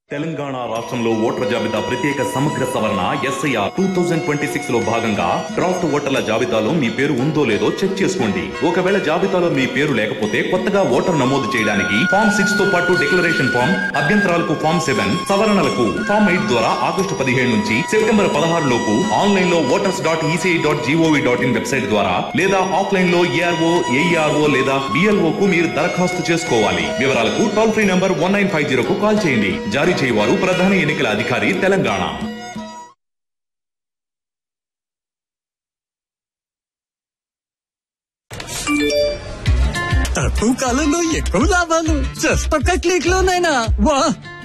తెలంగాణ రాష్ట్రంలో ఓటర్ల జాబితా ప్రత్యేక సమగ్ర సవరణ SIR two thousand twenty six లో భాగంగా డ్రాఫ్ట్ ఓటర్ల జాబితాలో మీ పేరు ఉందో లేదో చెక్ చేసుకోండి ఒకవేళ జాబితాలో మీ పేరు లేకపోతే కొత్తగా ఓటర్ నమోదు చేయడానికి ఫామ్ సిక్స్ తో పాటు డిక్లరేషన్ ఫామ్ అభ్యంతరాలకు ఫామ్ సెవెన్ సవరణలకు ఫామ్ ఎయిట్ ద్వారా ఆగస్టు పదిహేడు నుంచి సెప్టెంబర్ పదహారు లోపు ఆన్లైన్ లో voters dot ECI dot GOV dot in website ద్వారా లేదా ఆఫ్లైన్ లో ఏఆర్ఓ ఏఈఆర్ఓ లేదా బిఎల్ఓ కు మీరు దరఖాస్తు చేసుకోవాలి వివరాలకు toll free number one nine five zero కు కాల్ చేయండి జారీ చేయవారు ప్రధాన ఎన్నికల అధికారి తెలంగాణ తక్కువ కాలంలో ఎక్కువ లాభాలు జస్ట్ ఒక్క క్లిక్ లోనైనా వా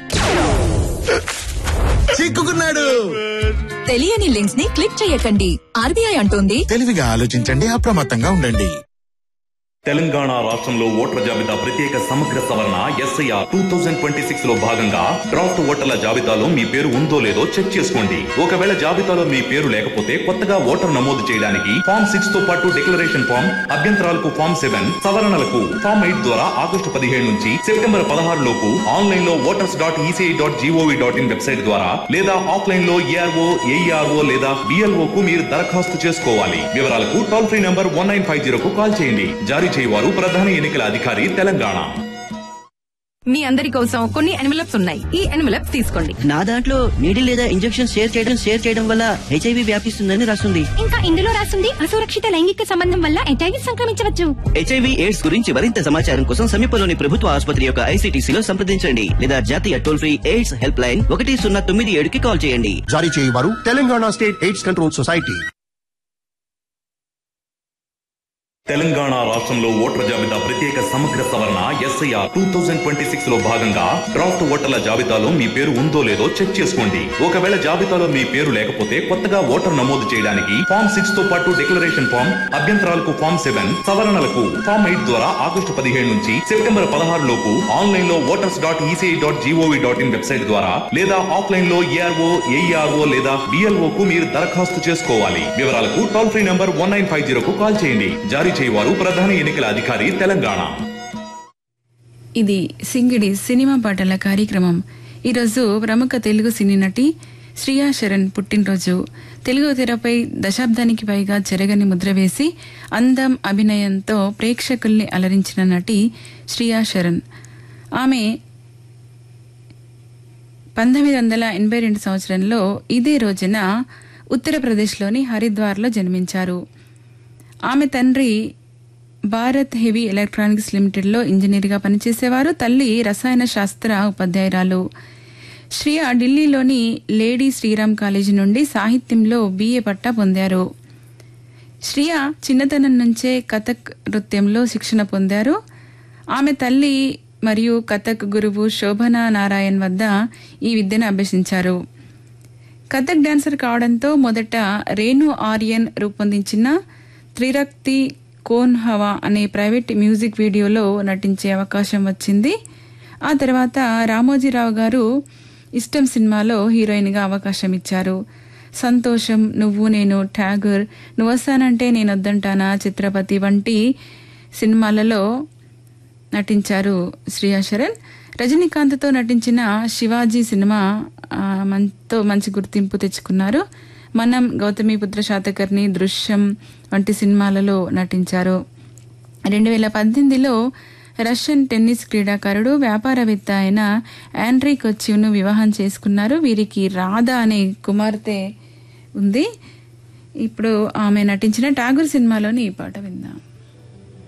చిక్కుకున్నాడు తెలియని లింక్స్ ని క్లిక్ చేయకండి ఆర్బీఐ అంటోంది తెలివిగా ఆలోచించండి అప్రమత్తంగా ఉండండి తెలంగాణ రాష్ట్రంలో ఓటర్ల జాబితా ప్రత్యేక సమగ్ర సవరణ SIR two thousand twenty six లో భాగంగా డ్రాఫ్ట్ ఓటర్ల జాబితాలో మీ పేరు ఉందో లేదో చెక్ చేసుకోండి ఒకవేళ జాబితాలో మీ పేరు లేకపోతే కొత్తగా ఓటర్ నమోదు చేయడానికి ఫామ్ సిక్స్ తో పాటు డిక్లరేషన్ ఫామ్ అభ్యంతరాలకు ఫామ్ సెవెన్ సవరణలకు ఫామ్ ఎయిట్ ద్వారా ఆగస్టు పదిహేడు నుంచి సెప్టెంబర్ పదహారు లోపు ఆన్లైన్ లో voters dot ECI dot GOV dot in website ద్వారా లేదా ఆఫ్లైన్ లో ఏఆర్ఓ ఏఈఆర్ఓ లేదా బిఎల్ఓ కు మీరు దరఖాస్తు చేసుకోవాలి వివరాలకు toll free number one nine five zero కు కాల్ చేయండి జారీ చేయవారు ప్రధాన ఎన్నికల అధికారి తెలంగాణ మీ అందరి కోసం కొన్ని ఎన్వలప్స్ ఉన్నాయి ఈ ఎన్వలప్స్ తీసుకోండి నా దాంట్లో నీడిల్ లేదా ఇంజెక్షన్ షేర్ చేయడం షేర్ చేయడం వల్ల హెచ్ఐవి వ్యాపిస్తుందని రాస్తుంది ఇంకా ఇందులో రాసింది అసురక్షిత లైంగిక సంబంధం వల్ల హెచ్ఐవి సంక్రమించవచ్చు హెచ్ఐవి ఎయిడ్స్ గురించి మరింత సమాచారం కోసం సమీపంలోని ప్రభుత్వ ఆసుపత్రి యొక్క ఐసీటీసీలో సంప్రదించండి లేదా జాతీయ toll free AIDS help line ఒకటి సున్నా తొమ్మిది ఏడుకి కాల్ చేయండి జారీ చేయవారు Telangana state AIDS control society Telangana రాష్ట్రంలో ఓటర్ల జాబితా ప్రత్యేక సమగ్ర సవరణ SIR two thousand twenty six లో భాగంగా డ్రాఫ్ట్ ఓటర్ల జాబితాలో మీ పేరు ఉందో లేదో చెక్ చేసుకోండి ఒకవేళ జాబితాలో మీ పేరు లేకపోతే కొత్తగా ఓటర్ నమోదు చేయడానికి ఫామ్ సిక్స్ తో పాటు డిక్లరేషన్ ఫామ్ అభ్యంతరాలకు ఫామ్ సెవెన్ సవరణలకు ఫామ్ ఎయిట్ ద్వారా ఆగస్టు పదిహేడు నుంచి సెప్టెంబర్ పదహారు లోపు ఆన్లైన్ లో voters dot ECI dot GOV dot in website ద్వారా లేదా ఆఫ్లైన్ లో ఏఆర్ఓ ఏఈఆర్ఓ లేదా బిఎల్ఓ కు మీరు దరఖాస్తు చేసుకోవాలి వివరాలకు toll free number one nine five zero కు కాల్ చేయండి జారీ చేయవారు ప్రధాన ఎన్నికల అధికారి తెలంగాణ ఇది సింగిడి సినిమా పాటల కార్యక్రమం ఈరోజు ప్రముఖ తెలుగు సినీ నటి శ్రియా శరణ్ పుట్టినరోజు తెలుగు తెరపై దశాబ్దానికి పైగా చెరగని ముద్ర వేసి అందం అభినయంతో ప్రేక్షకుల్ని అలరించిన నటి శ్రియా శరణ్ ఆమె పంతొమ్మిది వందల ఎనభై రెండు సంవత్సరంలో ఇదే రోజున ఉత్తరప్రదేశ్లోని హరిద్వార్లో జన్మించారు ఆమె తండ్రి భారత్ హెవీ ఎలక్ట్రానిక్స్ లిమిటెడ్లో ఇంజనీర్గా పనిచేసేవారు తల్లి రసాయన శాస్త్ర ఉపాధ్యాయురాలు శ్రియ ఢిల్లీలోని లేడీ శ్రీరామ్ కాలేజీ నుండి సాహిత్యంలో బీఏ పట్టా పొందారు శ్రియ చిన్నతనం నుంచే కథక్ నృత్యంలో శిక్షణ పొందారు ఆమె తల్లి మరియు కథక్ గురువు శోభనా నారాయణ్ వద్ద ఈ విద్యను అభ్యసించారు కథక్ డాన్సర్ కావడంతో మొదట రేణు ఆర్యన్ రూపొందించిన త్రిరక్తి కోన్ హవా అనే ప్రైవేట్ మ్యూజిక్ వీడియోలో నటించే అవకాశం వచ్చింది ఆ తర్వాత రామోజీరావు గారు ఇష్టం సినిమాలో హీరోయిన్గా అవకాశం ఇచ్చారు సంతోషం నువ్వు నేను ట్యాగర్ నువ్వు వస్తానంటే నేను వద్దంటానా చిత్రపతి వంటి సినిమాలలో నటించారు శ్రియా శరణ్ రజనీకాంత్తో నటించిన శివాజీ సినిమా ఆ, మంతో మంచి గుర్తింపు తెచ్చుకున్నారు మనం గౌతమిపుత్ర శాతకర్ణి దృశ్యం వంటి సినిమాలలో నటించారు రెండు వేల పద్దెనిమిదిలో రష్యన్ టెన్నిస్ క్రీడాకారుడు వ్యాపారవేత్త అయిన ఆండ్రీ కొచ్చివ్ను వివాహం చేసుకున్నారు వీరికి రాధా అనే కుమార్తె ఉంది ఇప్పుడు ఆమె నటించిన ఠాగూర్ సినిమాలోని ఈ పాట విందాం